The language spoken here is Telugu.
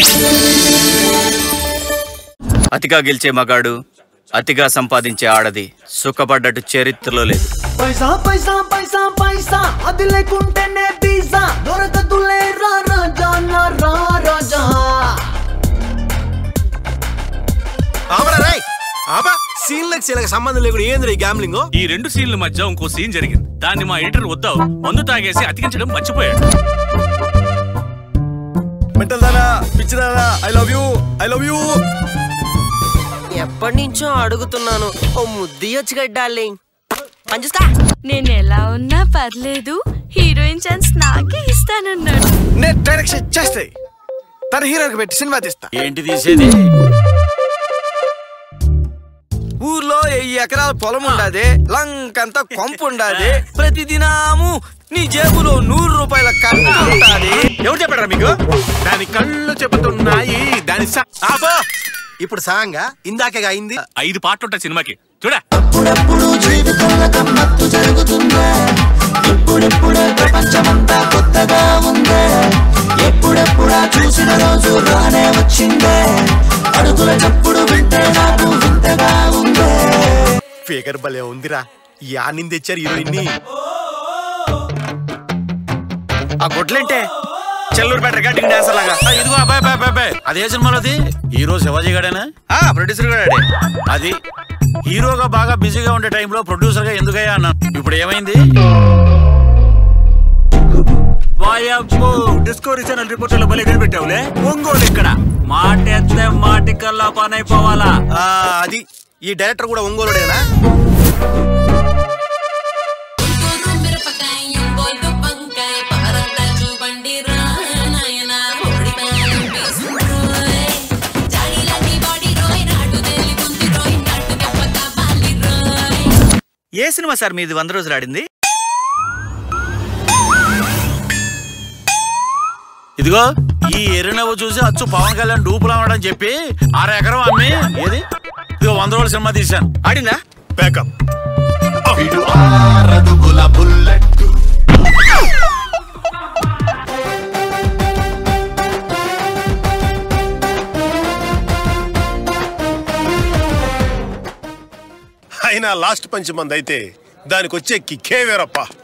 అతిగా గెలిచే మగాడు అతిగా సంపాదించే ఆడది సుఖపడ్డట్టు చరిత్రలో లేదు పైసా పైసా పైసా పైసా అది లేకుంటేనే పిజ్జా దొరకదులే రా రాజా నా రా రాజా ఆపరా రేయ్ ఆపా సీన్లకు సీన్లకు సంబంధం లేకుండా ఏంది గ్యామ్లింగ్ ఈ రెండు సీన్ల మధ్య ఇంకో సీన్ జరిగింది దాన్ని మా ఎడిటర్ వద్దావు మందు తాగేసి అతికించడం మర్చిపోయాడు మెంటల్ దానా పిచ్చిదానా I love you I love you ఎప్పటి నుంచో అడుగుతున్నాను ఓ ముద్దియొచ్చుగా డార్లింగ్ పంచుస్తా నేను ఎలా ఉన్నా పర్లేదు హీరోయిన్ ఛాన్స్ నాకే ఇస్తానన్నాడు నేను డైరెక్షన్ చేస్తే తన హీరోకి పెట్టి సినిమా తీస్తా ఏంటి తీసేది ఊర్లో వెయ్యి ఎకరాల పొలం ఉండాది లంకంతా కొంపు ఉండాది ప్రతి దినాము నీ జేబులో నూరు రూపాయల కట్ట ఉండాది ఎవరు చెప్పారా మీకు దాని కళ్ళు చెబుతున్నాయి దాని సా- ఆపో ఇప్పుడు సాంగా ఇందాకే అయింది ఐదు పాటలు ఉంటాయి సినిమాకి చూడ అప్పుడప్పుడు జీవితంలో గమ్మత్తు జరుగుతుందే ఇప్పుడిప్పుడే ప్రపంచమంతా కొత్తగా ఉందే ఎప్పుడెప్పుడా చూసిన రోజు రానే వచ్చిందే అడుగుల చప్పుడు వింటే నాకు వింతగా ఉందే ఫిగర్ భలే ఉందిరా యానింది తెచ్చారు హీరోయిన్ ని ఆ గొడ్లంటే చెల్లూరు బెటర్ కటింగ్ డాన్సర్ లాగా ఆ, ఇదిగో అబ్బాయి అబ్బాయి అబ్బాయి, అబ్బాయి అదే సినిమాలోది హీరో శివాజీ గాడేనా ఆ ప్రొడ్యూసర్ కూడా ఆడే. అది హీరోగా బాగా బిజీగా ఉండే టైంలో ప్రొడ్యూసర్ గా ఎందుకయ్యా అన్నాను ఇప్పుడు ఏమైంది వాయబ్బో డిస్కవరీ ఛానల్ రిపోర్టర్లో భలే కనిపెట్టావులే ఒంగోలు ఇక్కడ మాటెత్తే మాటికల్లా పని అయిపోవాలా ఆ, అది ఈ డైరెక్టర్ కూడా ఒంగోలుడేనా ఏ సినిమా సార్ మీది వంద రోజులు ఆడింది ఇదిగో ఈ ఎర్రనవ్వు చూసి అచ్చు పవన్ కళ్యాణ్ డూపులా ఉన్నాడని చెప్పి అర ఎకరం అమ్మి ఏది ఇదిగో వంద రోజుల సినిమా తీశాను ఆడిందా బ్యాకప్ అయినా లాస్ట్ పంచ్ మంది అయితే దానికి వచ్చే కిక్కే వేరప్ప